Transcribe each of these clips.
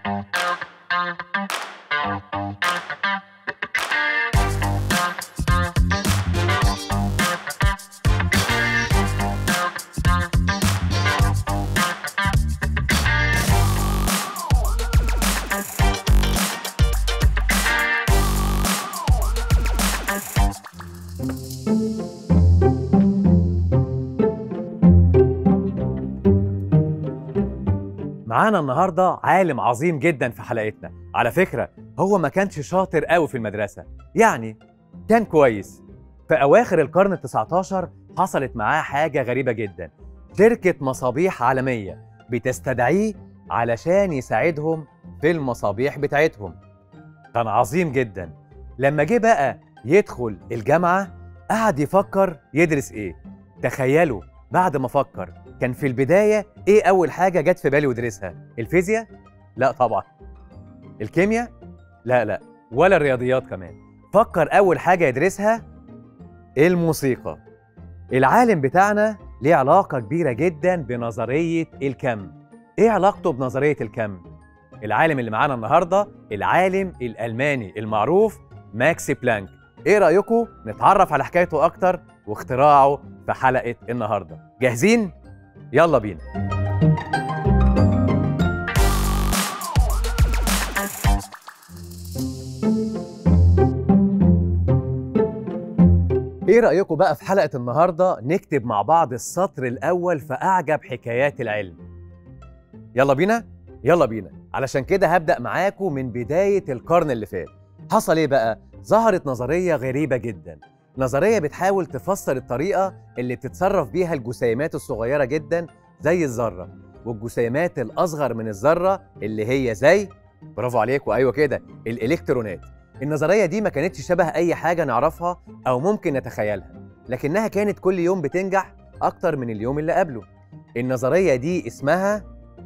معانا النهارده عالم عظيم جدا في حلقتنا على فكره هو ما كانش شاطر قوي في المدرسه يعني كان كويس في اواخر القرن ال19 حصلت معاه حاجه غريبه جدا شركه مصابيح عالميه بتستدعيه علشان يساعدهم في المصابيح بتاعتهم كان عظيم جدا لما جه بقى يدخل الجامعه قعد يفكر يدرس ايه تخيلوا بعد ما فكر كان في البداية إيه أول حاجة جت في باله يدرسها؟ الفيزياء؟ لا طبعا. الكيمياء؟ لا لا، ولا الرياضيات كمان. فكر أول حاجة يدرسها الموسيقى. العالم بتاعنا ليه علاقة كبيرة جدا بنظرية الكم. إيه علاقته بنظرية الكم؟ العالم اللي معانا النهاردة العالم الألماني المعروف ماكس بلانك. إيه رأيكم نتعرف على حكايته أكتر واختراعه في حلقة النهاردة؟ جاهزين؟ يلا بينا ايه رأيكم بقى في حلقة النهاردة نكتب مع بعض السطر الأول في أعجب حكايات العلم يلا بينا يلا بينا علشان كده هبدأ معاكم من بداية القرن اللي فات حصل ايه بقى؟ ظهرت نظرية غريبة جدا نظرية بتحاول تفسر الطريقة اللي بتتصرف بيها الجسيمات الصغيرة جدا زي الذرة والجسيمات الأصغر من الذرة اللي هي زي برافو عليكم أيوة كده الإلكترونات النظرية دي ما كانتش شبه أي حاجة نعرفها أو ممكن نتخيلها لكنها كانت كل يوم بتنجح أكتر من اليوم اللي قبله النظرية دي اسمها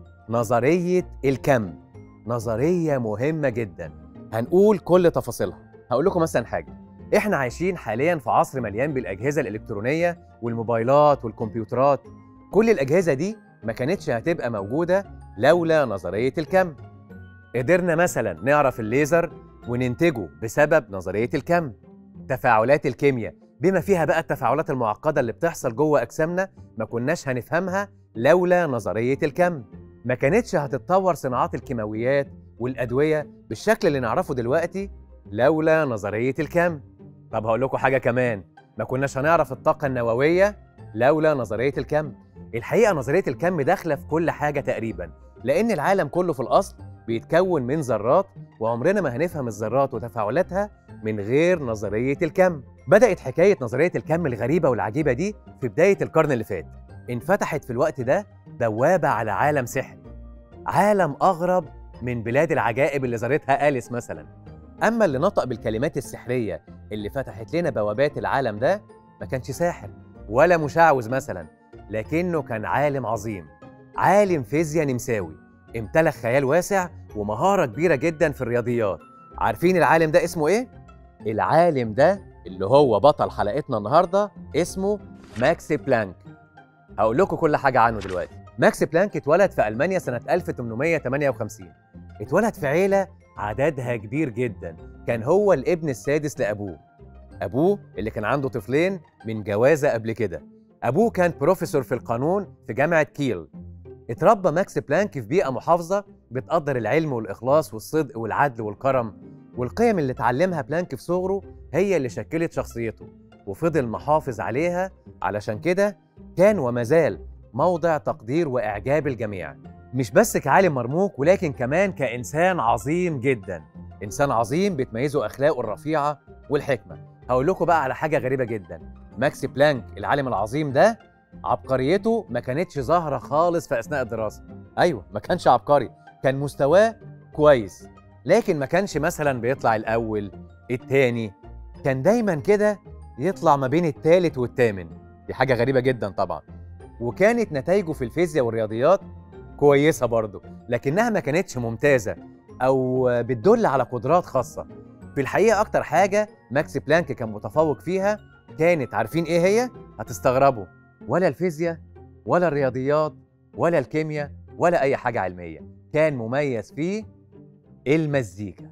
نظرية الكم نظرية مهمة جدا هنقول كل تفاصيلها هقول لكم مثلا حاجة احنا عايشين حاليا في عصر مليان بالاجهزه الالكترونيه والموبايلات والكمبيوترات كل الاجهزه دي ما كانتش هتبقى موجوده لولا نظريه الكم قدرنا مثلا نعرف الليزر وننتجه بسبب نظريه الكم تفاعلات الكيمياء بما فيها بقى التفاعلات المعقده اللي بتحصل جوه اجسامنا ما كناش هنفهمها لولا نظريه الكم ما كانتش هتتطور صناعات الكيماويات والادويه بالشكل اللي نعرفه دلوقتي لولا نظريه الكم طب هقول لكم حاجة كمان ما كناش هنعرف الطاقة النووية لولا نظرية الكم الحقيقة نظرية الكم داخلة في كل حاجة تقريبا لأن العالم كله في الأصل بيتكون من ذرات وعمرنا ما هنفهم الذرات وتفاعلاتها من غير نظرية الكم بدأت حكاية نظرية الكم الغريبة والعجيبة دي في بداية القرن اللي فات انفتحت في الوقت ده بوابة على عالم سحري عالم أغرب من بلاد العجائب اللي زارتها أليس مثلا أما اللي نطق بالكلمات السحرية اللي فتحت لنا بوابات العالم ده ما كانش ساحر ولا مشعوذ مثلا لكنه كان عالم عظيم عالم فيزياء نمساوي امتلك خيال واسع ومهارة كبيرة جدا في الرياضيات عارفين العالم ده اسمه ايه؟ العالم ده اللي هو بطل حلقتنا النهاردة اسمه ماكس بلانك هقول لكم كل حاجة عنه دلوقتي ماكس بلانك اتولد في ألمانيا سنة 1858 اتولد في عيلة عددها كبير جدا كان هو الابن السادس لأبوه أبوه اللي كان عنده طفلين من جوازة قبل كده أبوه كان بروفيسور في القانون في جامعة كيل اتربى ماكس بلانك في بيئة محافظة بتقدر العلم والإخلاص والصدق والعدل والكرم والقيم اللي اتعلمها بلانك في صغره هي اللي شكلت شخصيته وفضل محافظ عليها علشان كده كان وما زال موضع تقدير وإعجاب الجميع مش بس كعالم مرموق ولكن كمان كإنسان عظيم جدا إنسان عظيم بتميزه أخلاقه الرفيعة والحكمة هقول لكم بقى على حاجة غريبة جدا ماكس بلانك العالم العظيم ده عبقريته ما كانتش ظاهرة خالص في أثناء الدراسة أيوة ما كانش عبقري كان مستواه كويس لكن ما كانش مثلا بيطلع الأول التاني كان دايما كده يطلع ما بين التالت والتامن دي حاجة غريبة جدا طبعا وكانت نتائجه في الفيزياء والرياضيات كويسة برضه لكنها ما كانتش ممتازة أو بتدل على قدرات خاصة في الحقيقة أكتر حاجة ماكس بلانك كان متفوق فيها كانت عارفين إيه هي؟ هتستغربوا ولا الفيزياء ولا الرياضيات ولا الكيمياء ولا أي حاجة علمية كان مميز فيه المزيكا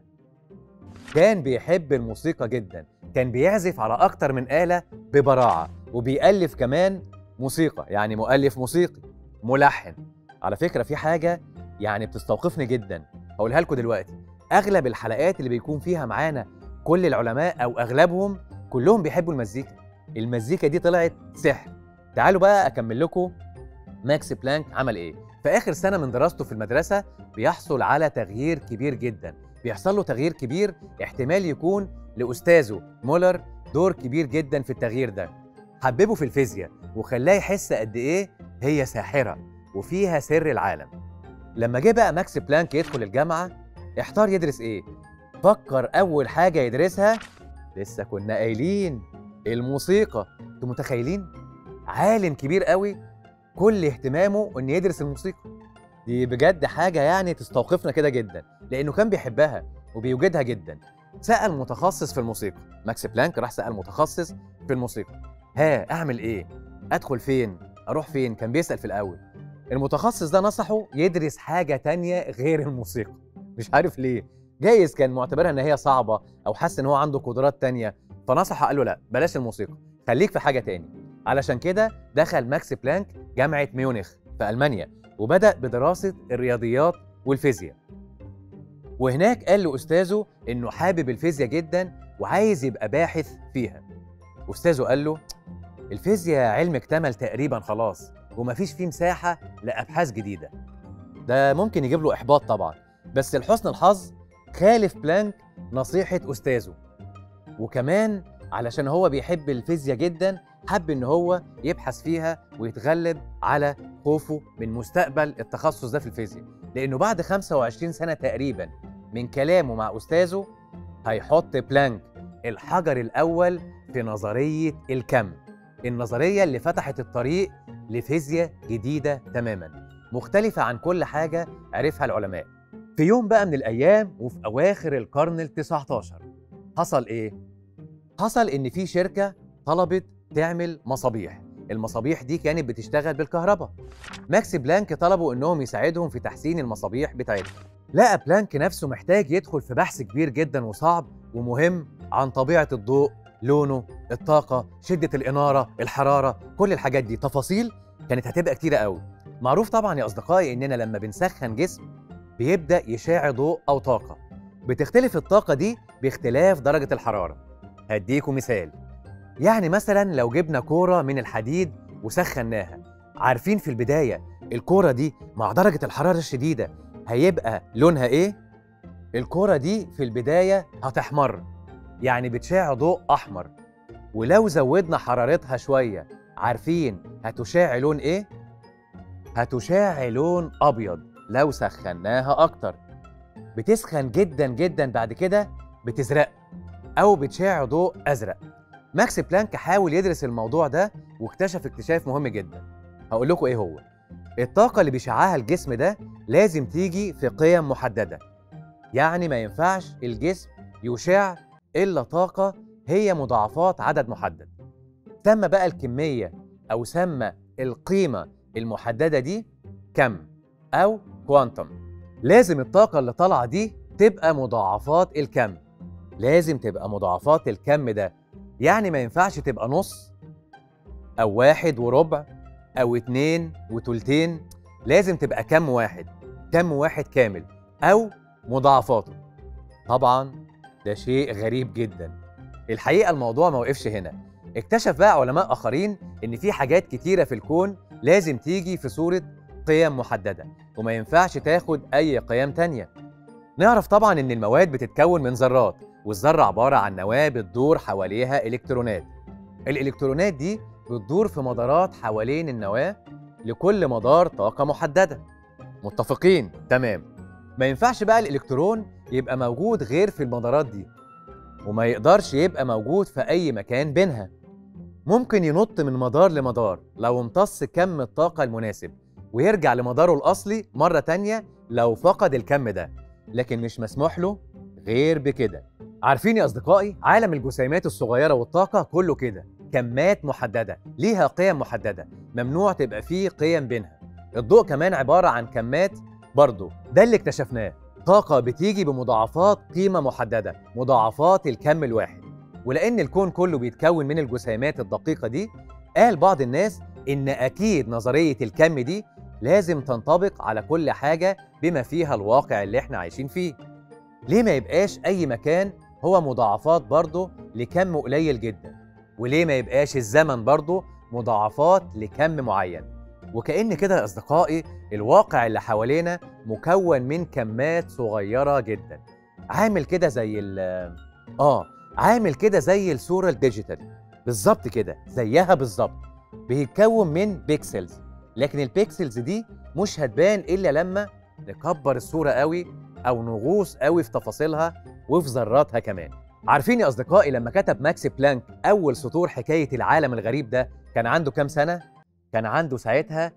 كان بيحب الموسيقى جدا كان بيعزف على أكتر من آلة ببراعة وبيألف كمان موسيقى يعني مؤلف موسيقي ملحن على فكرة في حاجة يعني بتستوقفني جدا هقولها لكم دلوقتي أغلب الحلقات اللي بيكون فيها معانا كل العلماء أو أغلبهم كلهم بيحبوا المزيكا المزيكا دي طلعت سحر تعالوا بقى أكمل لكم ماكس بلانك عمل إيه في آخر سنة من دراسته في المدرسة بيحصل على تغيير كبير جدا بيحصل له تغيير كبير احتمال يكون لأستاذه مولر دور كبير جدا في التغيير ده حببه في الفيزياء وخلاه يحس قد إيه هي ساحرة وفيها سر العالم لما جه بقى ماكس بلانك يدخل الجامعة احتار يدرس إيه فكر أول حاجة يدرسها لسه كنا قايلين الموسيقى انتوا متخيلين عالم كبير قوي كل اهتمامه انه يدرس الموسيقى دي بجد حاجه يعني تستوقفنا كده جدا لانه كان بيحبها وبيوجدها جدا سال متخصص في الموسيقى ماكس بلانك راح سال متخصص في الموسيقى ها اعمل ايه ادخل فين اروح فين كان بيسال في الاول المتخصص ده نصحه يدرس حاجه تانية غير الموسيقى مش عارف ليه جايز كان معتبرها ان هي صعبه او حس ان هو عنده قدرات تانية فنصحه قال له لا بلاش الموسيقى خليك في حاجه تاني علشان كده دخل ماكس بلانك جامعه ميونخ في المانيا وبدا بدراسه الرياضيات والفيزياء وهناك قال لاستاذه انه حابب الفيزياء جدا وعايز يبقى باحث فيها استاذه قال له الفيزياء علم اكتمل تقريبا خلاص ومفيش فيه مساحه لابحاث جديده ده ممكن يجيب له احباط طبعا بس لحسن الحظ خالف بلانك نصيحه استاذه وكمان علشان هو بيحب الفيزياء جدا حب ان هو يبحث فيها ويتغلب على خوفه من مستقبل التخصص ده في الفيزياء لانه بعد 25 سنه تقريبا من كلامه مع استاذه هيحط بلانك الحجر الاول في نظريه الكم النظريه اللي فتحت الطريق لفيزياء جديده تماما مختلفه عن كل حاجه عرفها العلماء في يوم بقى من الايام وفي اواخر القرن ال 19 حصل ايه حصل ان في شركه طلبت تعمل مصابيح المصابيح دي كانت بتشتغل بالكهرباء ماكس بلانك طلبوا انهم يساعدهم في تحسين المصابيح بتاعتهم لقى بلانك نفسه محتاج يدخل في بحث كبير جدا وصعب ومهم عن طبيعه الضوء لونه الطاقه شده الاناره الحراره كل الحاجات دي تفاصيل كانت هتبقى كتيره قوي معروف طبعا يا اصدقائي اننا لما بنسخن جسم بيبدا يشع ضوء او طاقه بتختلف الطاقه دي باختلاف درجه الحراره هديكم مثال يعني مثلا لو جبنا كوره من الحديد وسخناها عارفين في البدايه الكوره دي مع درجه الحراره الشديده هيبقى لونها ايه الكوره دي في البدايه هتحمر يعني بتشع ضوء احمر ولو زودنا حرارتها شويه عارفين هتشع لون ايه هتشع لون ابيض لو سخناها اكتر بتسخن جدا جدا بعد كده بتزرق او بتشع ضوء ازرق ماكس بلانك حاول يدرس الموضوع ده واكتشف اكتشاف مهم جدا هقول لكم ايه هو الطاقه اللي بيشعها الجسم ده لازم تيجي في قيم محدده يعني ما ينفعش الجسم يشع الا طاقه هي مضاعفات عدد محدد سمى بقى الكميه او سمى القيمه المحدده دي كم او كوانتم لازم الطاقه اللي طالعه دي تبقى مضاعفات الكم لازم تبقى مضاعفات الكم ده يعني ما ينفعش تبقى نص أو واحد وربع أو اتنين وتلتين لازم تبقى كم واحد كم واحد كامل أو مضاعفاته طبعا ده شيء غريب جدا الحقيقة الموضوع ما وقفش هنا اكتشف بقى علماء آخرين إن في حاجات كتيرة في الكون لازم تيجي في صورة قيم محددة وما ينفعش تاخد أي قيم تانية نعرف طبعا إن المواد بتتكون من ذرات والذرة عبارة عن نواة بتدور حواليها إلكترونات الإلكترونات دي بتدور في مدارات حوالين النواة لكل مدار طاقة محددة متفقين تمام ما ينفعش بقى الإلكترون يبقى موجود غير في المدارات دي وما يقدرش يبقى موجود في أي مكان بينها ممكن ينط من مدار لمدار لو امتص كم الطاقة المناسب ويرجع لمداره الأصلي مرة تانية لو فقد الكم ده لكن مش مسموح له غير بكده عارفين يا أصدقائي عالم الجسيمات الصغيرة والطاقة كله كده كمات محددة ليها قيم محددة ممنوع تبقى فيه قيم بينها الضوء كمان عبارة عن كمات برضه ده اللي اكتشفناه الطاقة بتيجي بمضاعفات قيمة محددة مضاعفات الكم الواحد ولأن الكون كله بيتكون من الجسيمات الدقيقة دي قال بعض الناس إن أكيد نظرية الكم دي لازم تنطبق على كل حاجة بما فيها الواقع اللي احنا عايشين فيه ليه ما يبقاش أي مكان هو مضاعفات برضه لكم قليل جدا وليه ما يبقاش الزمن برضه مضاعفات لكم معين وكأن كده يا أصدقائي الواقع اللي حوالينا مكون من كمات صغيرة جدا عامل كده زي ال آه عامل كده زي الصورة الديجيتال بالظبط كده زيها بالظبط بيتكون من بيكسلز لكن البيكسلز دي مش هتبان إلا لما نكبر الصورة قوي أو نغوص قوي في تفاصيلها وفي ذراتها كمان عارفين يا أصدقائي لما كتب ماكس بلانك أول سطور حكاية العالم الغريب ده كان عنده كام سنة؟ كان عنده ساعتها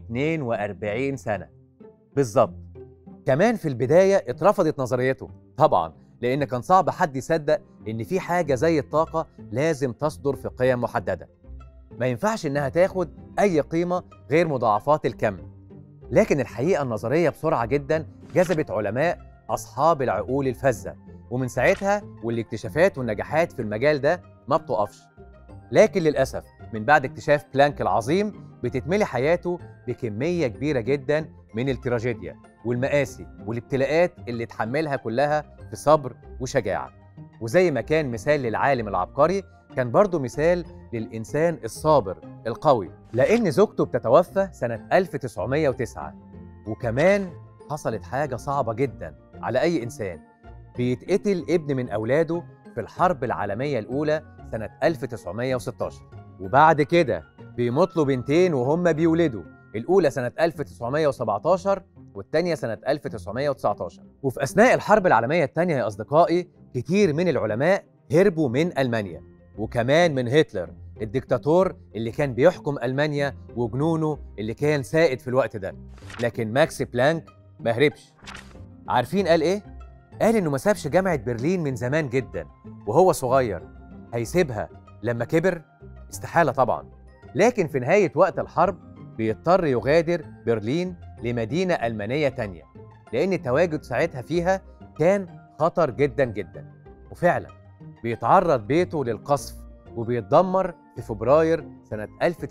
42 سنة بالظبط كمان في البداية اترفضت نظريته طبعا لأن كان صعب حد يصدق إن في حاجة زي الطاقة لازم تصدر في قيم محددة ما ينفعش إنها تاخد أي قيمة غير مضاعفات الكم لكن الحقيقة النظرية بسرعة جدا جذبت علماء أصحاب العقول الفذة ومن ساعتها والاكتشافات والنجاحات في المجال ده ما بتقفش لكن للأسف من بعد اكتشاف بلانك العظيم بتتملي حياته بكمية كبيرة جدا من التراجيديا والمآسي والابتلاءات اللي اتحملها كلها في صبر وشجاعة وزي ما كان مثال للعالم العبقري كان برضه مثال للإنسان الصابر القوي لأن زوجته بتتوفى سنة 1909 وكمان حصلت حاجة صعبة جدا على أي إنسان بيتقتل ابن من أولاده في الحرب العالمية الأولى سنة 1916 وبعد كده بيمطلوا بنتين وهم بيولدوا الأولى سنة 1917 والتانية سنة 1919 وفي أثناء الحرب العالمية الثانية يا أصدقائي كتير من العلماء هربوا من ألمانيا وكمان من هتلر الدكتاتور اللي كان بيحكم ألمانيا وجنونه اللي كان سائد في الوقت ده لكن ماكس بلانك ما هربش عارفين قال إيه؟ قال إنه ما سابش جامعة برلين من زمان جدا وهو صغير هيسيبها لما كبر؟ استحالة طبعا لكن في نهاية وقت الحرب بيضطر يغادر برلين لمدينة ألمانية تانية لأن التواجد ساعتها فيها كان خطر جدا جدا وفعلا بيتعرض بيته للقصف وبيتدمر في فبراير سنة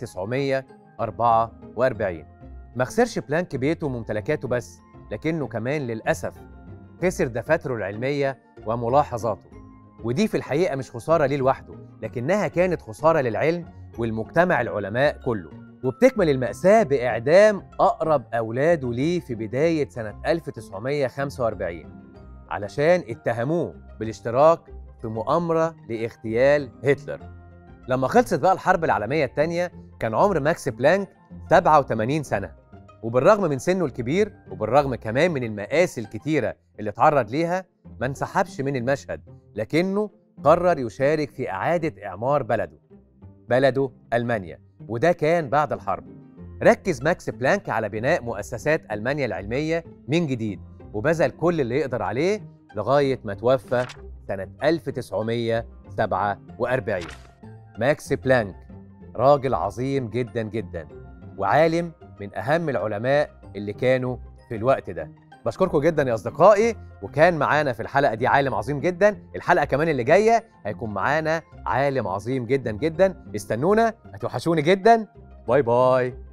1944 ما خسرش بلانك بيته وممتلكاته بس لكنه كمان للأسف خسر دفاتره العلمية وملاحظاته ودي في الحقيقة مش خسارة ليه لوحده لكنها كانت خسارة للعلم والمجتمع العلماء كله وبتكمل المأساة بإعدام أقرب أولاده ليه في بداية سنة 1945 علشان اتهموه بالاشتراك في مؤامرة لاغتيال هتلر لما خلصت بقى الحرب العالمية الثانية كان عمر ماكس بلانك 87 سنة وبالرغم من سنه الكبير وبالرغم كمان من المآسي الكتيرة اللي اتعرض ليها ما انسحبش من المشهد لكنه قرر يشارك في إعادة إعمار بلده بلده ألمانيا وده كان بعد الحرب ركز ماكس بلانك على بناء مؤسسات ألمانيا العلمية من جديد وبذل كل اللي يقدر عليه لغاية ما توفى سنة 1947 ماكس بلانك راجل عظيم جدا جدا وعالم من أهم العلماء اللي كانوا في الوقت ده بشكركم جدا يا أصدقائي وكان معانا في الحلقة دي عالم عظيم جدا الحلقة كمان اللي جاية هيكون معانا عالم عظيم جدا جدا استنونا هتوحشوني جدا باي باي